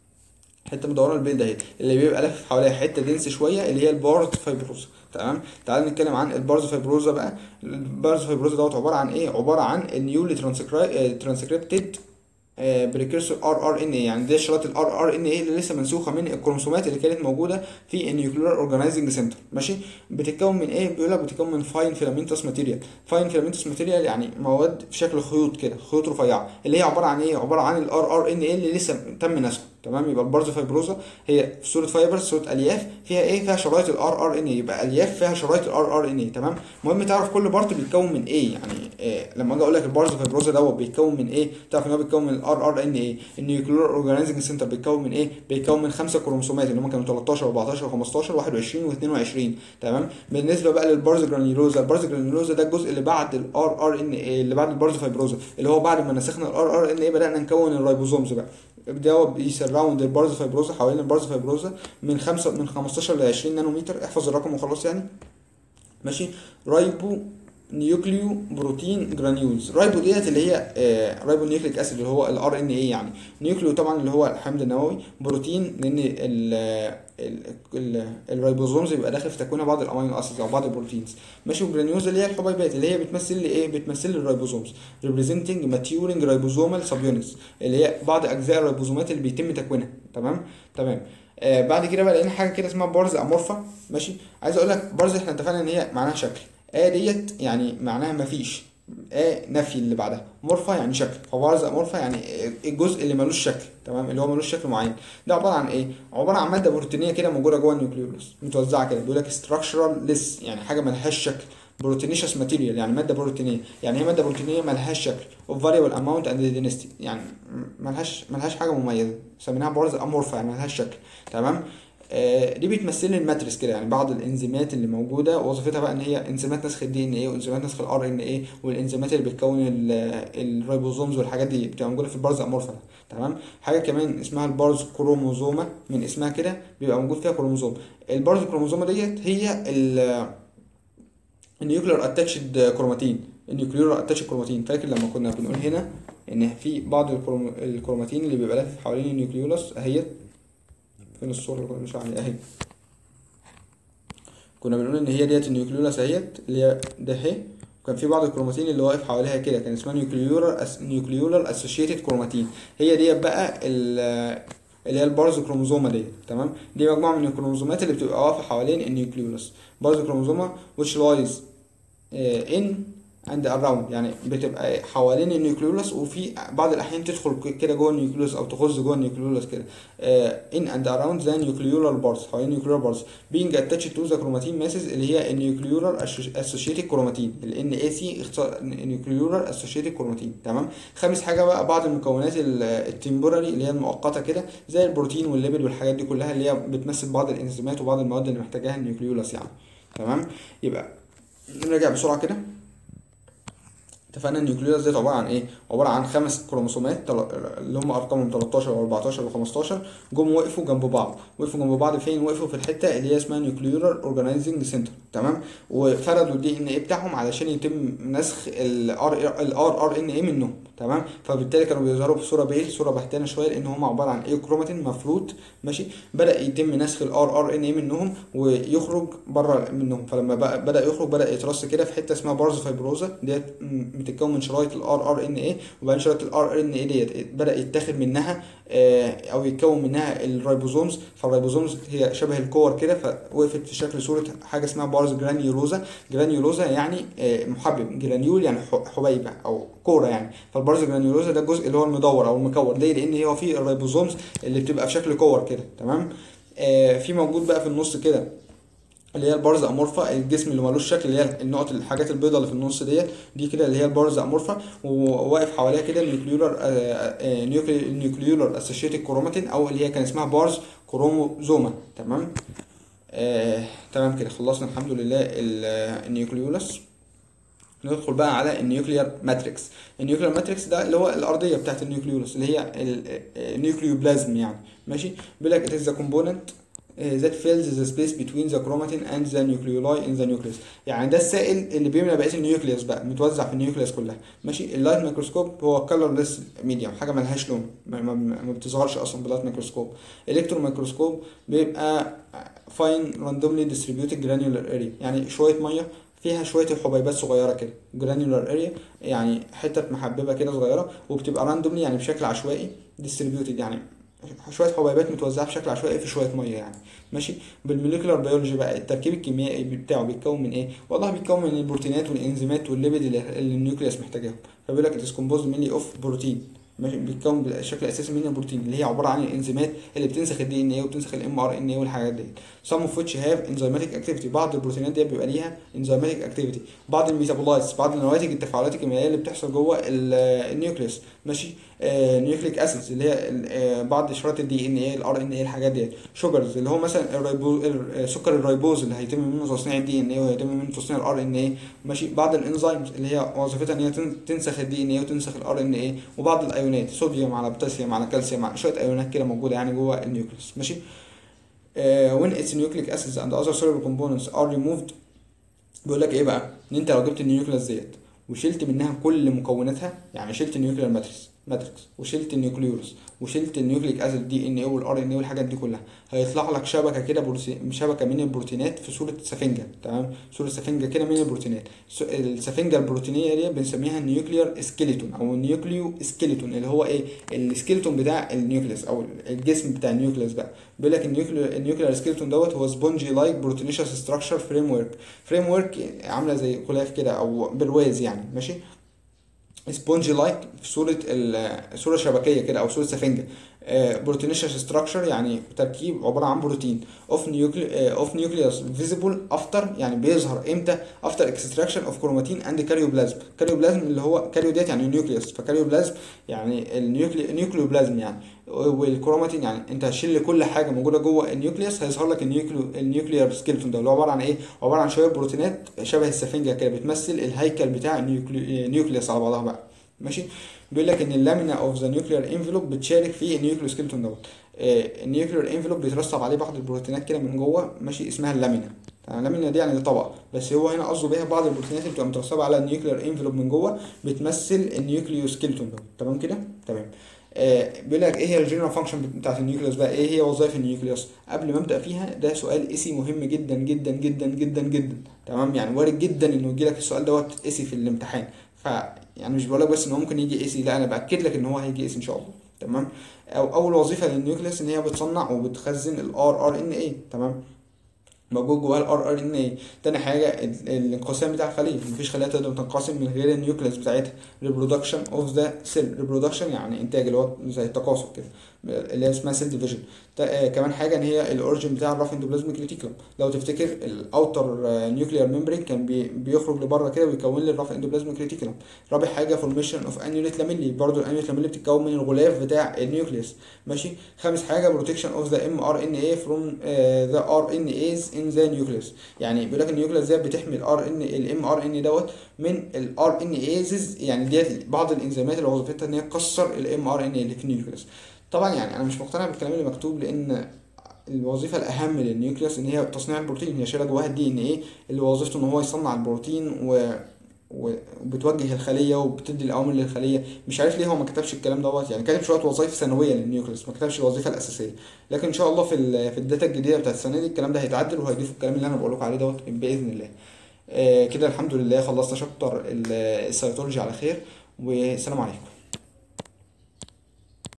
حته مدوره البيل دهيت اللي بيبقى لافف حواليها حته دنس شويه اللي هي البارز فايبروزا تمام تعال نتكلم عن البارز فايبروزا بقى البارز فايبروزا دوت عباره عن ايه عباره عن النيولي ترانسكريبتد بريكيرسور ار ار ان اي يعني ده شرايط الار ار ان اي اللي لسه منسوخه من الكروموسومات اللي كانت موجوده في النيوكلير اورجانيزنج سنتر ماشي بتتكون من ايه بيقول لك بتتكون من فاين فيلامنتس ماتيريال فاين فيلامنتس ماتيريال يعني مواد في شكل خيوط كده خيوط رفيعه اللي هي عباره عن ايه عباره عن الار ار ان اي اللي لسه تم نسخه تمام يبقى البارز فايبروزا هي في صوره فايبرز صوره الياف فيها ايه فيها شرايط الار ار ان اي يبقى الياف فيها شرايط الار ار ان اي تمام المهم تعرف كل بارت بيتكون من ايه يعني إيه لما اجي اقول لك البارز فايبروزا دوت بيتكون من ايه تعرف ان هو بيتكون من الار ار ان اي النيوكلير اورجانيزنج سنتر بيتكون من ايه بيتكون من خمسه كروموسومات اللي هم كانوا 13 و14 و15 و21 و22 تمام بالنسبه بقى للبارز جرانيولوزا البارز جرانيولوزا ده الجزء اللي بعد الار ار ان اي اللي بعد البارز فايبروزا اللي هو بعد ما نسخنا الار ار ان اي بدانا نكون الرايبوزومز بقى ده بيسراوند البارز فايبروزا حوالين البارز فايبروزا من خمسة من 15 ل 20 نانومتر احفظ الرقم وخلاص يعني ماشي رايبو نيوكليو بروتين جرانيولز رايبو ديت اللي هي آه رايبو نيوكليك اسيد اللي هو الار ان اي يعني نيوكليو طبعا اللي هو الحمض النووي بروتين لان ال الريبوزومز بيبقى داخل في تكوين بعض الامينو اسيدز او بعض البروتينز ماشي والجرانيولز اللي هي الحبيبات اللي هي بتمثل لي ايه بتمثل لي الريبوزومز ريبريزنتنج ماتيورنج ريبوزومال سابيونتس اللي هي بعض اجزاء الريبوزومات اللي بيتم تكوينها تمام تمام آه بعد كده بقى لقينا حاجه كده اسمها بارز امورفا ماشي عايز اقول لك بارز احنا اتفقنا ان هي معناها شكل اه ديت يعني معناها مفيش آه نفي اللي بعدها مورفا يعني شكل فبارز امورفا يعني الجزء اللي ملوش شكل تمام اللي هو ملوش شكل معين ده عباره عن ايه عباره عن ماده بروتينيه كده موجوده جوه النيوكليولس متوزعه كده بيقول لك ستراكشرال ليس يعني حاجه ملهاش شكل بروتينيشس ماتيريال يعني ماده بروتينيه يعني هي ماده بروتينيه ملهاش شكل اوف فاريبل اماونت اند دينستي يعني ملهاش ملهاش حاجه مميزه سميناها بارز امورفا يعني ملهاش شكل تمام آه دي بتمثل لي الماتريكس كده يعني بعض الانزيمات اللي موجوده وظيفتها بقى ان هي انزيمات نسخ الدي ان ايه وانزيمات نسخ الار ان ايه والانزيمات اللي بتكون الريبوزومز والحاجات دي بتبقى موجوده في البارز امورفا تمام حاجه كمان اسمها البارز كروموزوما من اسمها كده بيبقى موجود فيها كروموزوم البارز كروموزوما ديت هي النيوكلير اتاتشد كروماتين النيوكلير اتاتشد كروماتين فاكر لما كنا بنقول هنا ان في بعض الكروم... الكروماتين اللي بيبقى لافف حوالين النيوكليولس اهي فين الصوره اللي كنا بنشوف عليها اهي كنا بنقول ان هي ديت النيوكليولس اهيت اللي هي ده اهي وكان في بعض الكروماتين اللي واقف حواليها كده كان اسمها نيوكليولر أس... نيوكليولر اسوشيتد كروماتين هي ديت بقى ال... اللي هي البارز كروموزوما ديت تمام دي مجموعه من الكروموزومات اللي بتبقى واقفه حوالين النيوكليولس بارز كروموزوما which lies uh, in and around يعني بتبقى حوالين النيوكليولس وفي بعض الاحيان تدخل كده جوه النيوكليولس او تغز جوه النيوكليولس كده uh, in and around the nucleolar bars حوالين النيوكليولار بارز being attached to the chromatin masses اللي هي النيوكليولار associated كروماتين ال NAC اختصار نيوكليولار associated كروماتين تمام خامس حاجه بقى بعض المكونات التمبوراري اللي هي المؤقته كده زي البروتين والليبيد والحاجات دي كلها اللي هي بتمثل بعض الانزيمات وبعض المواد اللي محتاجاها النيوكليولس يعني تمام يبقى نرجع بسرعه كده اتفقنا النيوكليوس ديت عباره عن ايه عباره عن خمس كروموسومات اللي هم ارقامهم 13 و14 و15 جم وقفوا جنب بعض وقفوا جنب بعض فين وقفوا في الحته اللي هي اسمها نيوكليولار اورجانيزنج سنتر تمام وفردوا الدي ان ايه بتاعهم علشان يتم نسخ الار الار ار ان ايه منهم تمام فبالتالي كانوا بيظهروا بصوره بايه صوره بهتانه شويه لان هم عباره عن ايه كروماتين مفلوت ماشي بدا يتم نسخ الار ار ان ايه منهم ويخرج بره منهم فلما بقى بدا يخرج بدا يترص كده في حته اسمها بارز فايبروزا ديت بتتكون من شرايط الار ار ان ايه وبعدين شرايط الار ان ايه ديت بدا يتاخد منها او يتكون منها الريبوزومز فالريبوزومز هي شبه الكور كده فوقفت في شكل صوره حاجه اسمها بارز جرانيولوزا جرانيولوزا يعني محبب جرانيول يعني حبيبه او كوره يعني فالبارز جرانيولوزا ده الجزء اللي هو المدور او المكور ليه لان هو فيه الريبوزومز اللي بتبقى في شكل كور كده تمام آه في موجود بقى في النص كده اللي هي البارز امورفا الجسم اللي ملوش شكل اللي هي النقط الحاجات البيضاء اللي في النص ديت دي كده اللي هي البارز امورفا وواقف حواليها كده النيوكليولار النيوكليولار اسوشيتد كروماتين او اللي هي كان اسمها بارز كروموزوما تمام آه تمام كده خلصنا الحمد لله النيوكليولس ندخل بقى على النيوكليير ماتريكس النيوكليير ماتريكس ده اللي هو الارضيه بتاعت النيوكليولس اللي هي النيوكليوبلازم يعني ماشي بيقول لك it is the component that fills the space between the chromatin and the nucleoli in the nucleus يعني ده السائل اللي بيملى بقيه النيوكليوس بقى متوزع في النيوكليوس كلها ماشي اللايت ميكروسكوب هو كلرلس ميديوم حاجه ملهاش لون ما, ما, ما بتظهرش اصلا باللايت ميكروسكوب الكترون ميكروسكوب بيبقى فاين راندوملي ديستريبيوتد جرانيولار اريا يعني شويه ميه فيها شويه حبيبات صغيره كده جرانيولار اريا يعني حتت محببه كده صغيره وبتبقى راندوملي يعني بشكل عشوائي ديستريبيوتد يعني شويه حبيبات متوزعه بشكل عشوائي في شويه ميه يعني ماشي بالموليكولار بيولوجي بقى التركيب الكيميائي بتاعه بيتكون من ايه والله بيتكون من البروتينات والانزيمات والليبيد اللي النيوكليوس محتاجاهم فبيقول لك اتس كومبوز مينلي اوف بروتين ماشي بيتكون بشكل اساسي من البروتين اللي هي عباره عن الانزيمات اللي بتنسخ الدي ان ايه وبتنسخ الام ار ان ايه والحاجات دي some of which have enzymatic activity بعض البروتينات دي بيبقى ليها enzymatic activity بعض الميتابولايتس بعض النواتج التفاعلات الكيميائيه اللي بتحصل جوه النيوكليوس ماشي نيوكليك اسيدز اللي هي آه بعض اشارات الدي ان ايه الار ان ايه الحاجات ديت شوجرز اللي هو مثلا الريبو سكر الريبوز اللي هيتم منه تصنيع الدي ان ايه وهيتم منه تصنيع الار ان ايه ماشي بعض الانزيمز اللي هي وظيفتها ان هي تنسخ الدي ان ايه وتنسخ الار ان ايه وبعض الايونات صوديوم على بوتاسيوم على كالسيوم على شويه ايونات كده موجوده يعني جوه النيوكليوس ماشي uh, when its nucleic acids and other cellular components are removed بيقول لك ايه بقى ان انت لو جبت النيوكليوس ديت وشلت منها كل مكوناتها يعني شلت النيوكليير ماتريكس ماتريكس وشلت النيوكليولس وشلت النيوكليك اسيد دي ان ايه والار ان ايه والحاجات دي كلها هيطلع لك شبكه كده شبكه من البروتينات في صوره سفنجه تمام صوره سفنجه كده من البروتينات السفنجه البروتينيه دي بنسميها النيوكليير سكيلتون او النيوكليو سكيلتون اللي هو ايه السكيلتون بتاع النيوكليوس او الجسم بتاع النيوكليوس بقى بيقول لك النيوكليير سكيلتون دوت هو سبونجي لايك بروتينيشس ستراكشر فريم ورك فريم ورك عامله زي غلاف كده او برواز يعني ماشي سبونجي لايك في صوره ال- صوره شبكيه كده او صوره سفنجه بروتينيشس ستراكشر يعني تركيب عباره عن بروتين اوف نيوكلي اوف نيوكليوس فيزيبل افتر يعني بيظهر امتى افتر اكستراكشن اوف كروماتين اند كاريوبلازم كاريوبلازم اللي هو كاريو ديت يعني نيوكليوس فكاريوبلازم يعني النيوكليوبلازم يعني والكروماتين يعني انت هتشيل كل حاجه موجوده جوه النيوكليوس هيظهر لك النيوكليو النيوكليير سكيلتون ده اللي هو عباره عن ايه عباره عن شويه بروتينات شبه السفنجه كده بتمثل الهيكل بتاع النيوكليوس على بعضها بقى ماشي بيقول لك ان اللامينا اوف ذا نيوكليير انفلوب بتشارك في النيوكليو سكيلتون دوت النيوكليير انفلوب بيترسب عليه بعض البروتينات كده من جوه ماشي اسمها اللامينا تمام اللامينا دي يعني طبقه بس هو هنا قصده بيها بعض البروتينات اللي بتبقى مترسبه على النيوكليير انفلوب من جوه بتمثل النيوكليو سكيلتون دوت تمام كده تمام آه بيقول لك ايه هي الجنرال فانكشن بتاعت النيوكليوس بقى ايه هي وظائف النيوكليوس قبل ما ابدا فيها ده سؤال اسي مهم جدا جدا جدا جدا جدا تمام يعني وارد جدا انه يجي لك السؤال دوت اسي في الامتحان ف يعني مش بقول لك بس ان هو ممكن يجي اسي لا انا باكد لك ان هو هيجي اسي ان شاء الله تمام او اول وظيفه للنيوكليوس ان هي بتصنع وبتخزن الار ار ان اي تمام موجود جواها الار ار ان اي تاني حاجه ال- الانقسام بتاع الخليه مفيش خليه تقدر تنقسم من غير النيوكليس بتاعتها ريبرودكشن اوف ذا سيل ريبرودكشن يعني انتاج اللي هو زي التكاثر كده اللي هي اسمها سيل ديفيجن كمان حاجه ان هي الاوريجن بتاع الراف اندوبلازميك ريتيكولم لو تفتكر الاوتر نيوكليير ممبرين كان بي بيخرج لبره كده ويكون لي الراف اندوبلازميك ريتيكولم رابع حاجه فورميشن اوف انيوليت لاميلي برضو الانيوليت لاميلي بتتكون من الغلاف بتاع النيوكليس ماشي خامس حاجه بروتكشن اوف ذا ام ار ان اي فروم ذا ار ان ايز ان ذا نيوكليس يعني بيقول لك النيوكليس ديت بتحمي الار ان الام ار ان دوت من الار ان ايزز يعني ديت بعض الانزيمات اللي وظيفتها ان هي تكسر الام ار ان اللي في النيوكليس طبعا يعني انا مش مقتنع بالكلام اللي مكتوب لان الوظيفه الاهم للنيوكليوس ان هي تصنيع البروتين هي شايله جواها الدي ان ايه اللي وظيفته ان هو يصنع البروتين و وبتوجه الخليه وبتدي الاوامر للخليه مش عارف ليه هو ما كتبش الكلام دوت يعني كاتب شويه وظائف ثانويه للنيوكليوس ما كتبش الوظيفه الاساسيه لكن ان شاء الله في ال- في الداتا الجديده بتاعت السنه دي الكلام ده هيتعدل وهيضيفوا الكلام اللي انا بقول لكم عليه دوت باذن الله آه كده الحمد لله خلصنا شابتر ال- السيتولوجي على خير والسلام عليكم